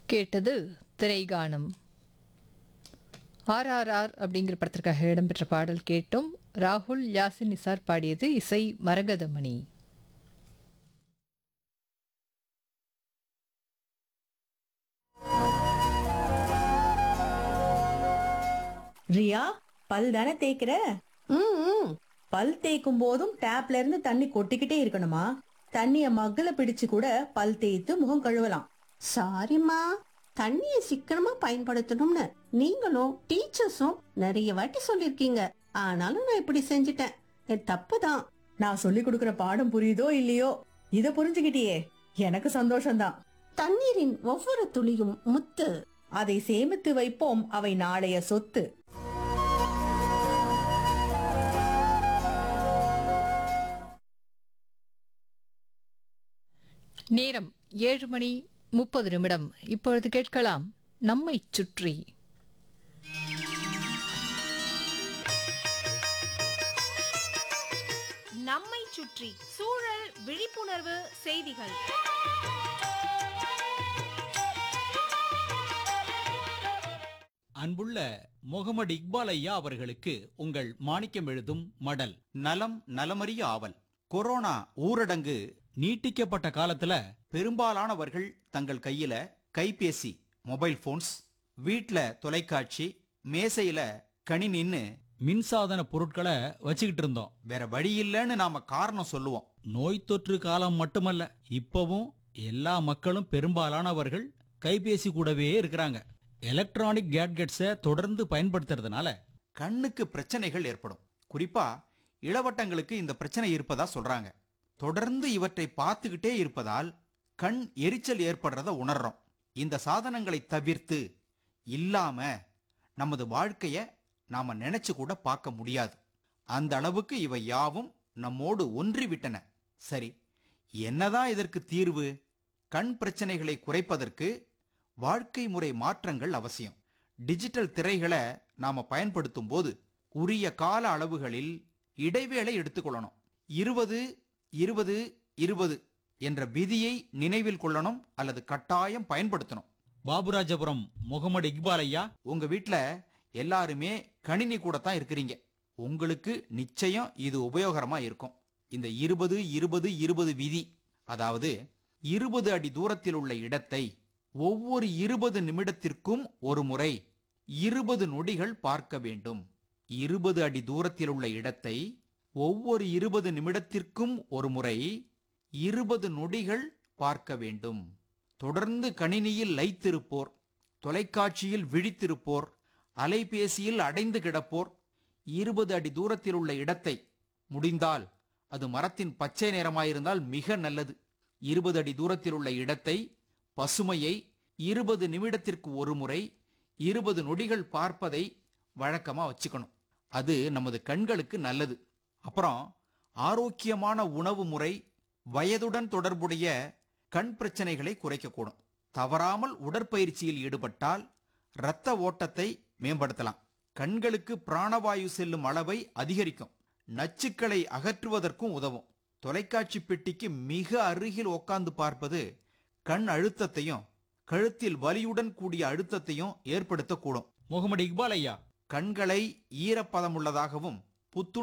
கேட்டது திரைகானம் ஆர்ஆர்ஆர் அப்படிங்கிற படத்திற்காக இடம்பெற்ற பாடல் கேட்டும் ராகுல் யாசின் நிசார் பாடியது இசை மரகதமணி ரியா பல் தானே தேய்க்கிற ம், ம். பல் தேய்க்கும் போதும் டேப்ல இருந்து தண்ணி கொட்டிக்கிட்டே இருக்கணுமா தண்ணிய மக்குல பிடிச்சு கூட பல் தேய்த்து முகம் கழுவலாம் சாரிம்மா தண்ணியை சிக்கனமா பயன்படுத்தணும்னு நீங்களும் டீச்சர்ஸும் நிறைய வாட்டி சொல்லிருக்கீங்க ஆனாலும் நான் இப்படி செஞ்சிட்டேன் என் தப்பு தான் நான் சொல்லி கொடுக்கிற பாடம் புரியுதோ இல்லையோ இத புரிஞ்சுக்கிட்டியே எனக்கு சந்தோஷம்தான் தண்ணீரின் ஒவ்வொரு துளியும் முத்து அதை சேமித்து வைப்போம் அவை நாளைய சொத்து நேரம் ஏழு மணி முப்பது நிமிடம் இப்பொழுது கேட்கலாம் நம்மைச் சுற்றி நம்மை சுற்றி சூழல் விழிப்புணர்வு செய்திகள் அன்புள்ள முகமது இக்பால் ஐயா அவர்களுக்கு உங்கள் மாணிக்கம் எழுதும் மடல் நலம் நலமறிய ஆவல் கொரோனா ஊரடங்கு நீட்டிக்கப்பட்ட காலத்துல பெரும்பாலானவர்கள் தங்கள் கையில கைபேசி மொபைல் போன்ஸ் வீட்ல தொலைக்காட்சி மேசையில கணினின்னு மின்சாதன பொருட்களை வச்சுக்கிட்டு இருந்தோம் வேற வழி இல்லைன்னு நாம காரணம் சொல்லுவோம் நோய் தொற்று காலம் மட்டுமல்ல இப்பவும் எல்லா மக்களும் பெரும்பாலானவர்கள் கைபேசி கூடவே இருக்கிறாங்க எலக்ட்ரானிக் கேட்கெட்ஸை தொடர்ந்து பயன்படுத்துறதுனால கண்ணுக்கு பிரச்சனைகள் ஏற்படும் குறிப்பா இளவட்டங்களுக்கு இந்த பிரச்சனை இருப்பதா சொல்றாங்க தொடர்ந்து இவற்றை பார்த்துக்கிட்டே இருப்பதால் கண் எரிச்சல் ஏற்படுறத உணர்றோம் இந்த சாதனங்களை தவிர்த்து இல்லாம நமது வாழ்க்கைய நாம நினைச்சு கூட பார்க்க முடியாது அந்த அளவுக்கு இவை யாவும் நம்மோடு ஒன்றிவிட்டன சரி என்னதான் இதற்கு தீர்வு கண் பிரச்சனைகளை குறைப்பதற்கு வாழ்க்கை முறை மாற்றங்கள் அவசியம் டிஜிட்டல் திரைகளை நாம பயன்படுத்தும் போது உரிய கால அளவுகளில் இடைவேளை எடுத்துக்கொள்ளணும் இருபது இருபது இருபது என்ற விதியை நினைவில் கொள்ளணும் அல்லது கட்டாயம் பயன்படுத்தணும் பாபுராஜபுரம் முகமது இக்பால் ஐயா உங்க வீட்ல எல்லாருமே கணினி கூட தான் இருக்கிறீங்க உங்களுக்கு நிச்சயம் இது உபயோகரமா இருக்கும் இந்த இருபது இருபது இருபது விதி அதாவது இருபது அடி தூரத்தில் உள்ள இடத்தை ஒவ்வொரு இருபது நிமிடத்திற்கும் ஒரு முறை இருபது நொடிகள் பார்க்க வேண்டும் இருபது அடி தூரத்தில் உள்ள இடத்தை ஒவ்வொரு இருபது நிமிடத்திற்கும் ஒரு முறை இருபது நொடிகள் பார்க்க வேண்டும் தொடர்ந்து கணினியில் லைத்திருப்போர் தொலைக்காட்சியில் விழித்திருப்போர் அலைபேசியில் அடைந்து கிடப்போர் இருபது அடி தூரத்தில் உள்ள இடத்தை முடிந்தால் அது மரத்தின் பச்சை நிறமாயிருந்தால் மிக நல்லது இருபது அடி தூரத்தில் உள்ள இடத்தை பசுமையை இருபது நிமிடத்திற்கு ஒரு முறை இருபது நொடிகள் பார்ப்பதை வழக்கமா வச்சுக்கணும் அது நமது கண்களுக்கு நல்லது அப்புறம் ஆரோக்கியமான உணவு முறை வயதுடன் தொடர்புடைய கண் பிரச்சனைகளை குறைக்கக்கூடும் தவறாமல் உடற்பயிற்சியில் ஈடுபட்டால் இரத்த ஓட்டத்தை மேம்படுத்தலாம் கண்களுக்கு பிராணவாயு செல்லும் அளவை அதிகரிக்கும் நச்சுக்களை அகற்றுவதற்கும் உதவும் தொலைக்காட்சி பெட்டிக்கு மிக அருகில் உட்கார்ந்து பார்ப்பது கண் அழுத்தத்தையும் கழுத்தில் வலியுடன் கூடிய அழுத்தத்தையும் ஏற்படுத்தக்கூடும் முகமது இக்பால் ஐயா கண்களை ஈரப்பதமுள்ளதாகவும் புத்துணர்ச்சியுள்ளதாகவும்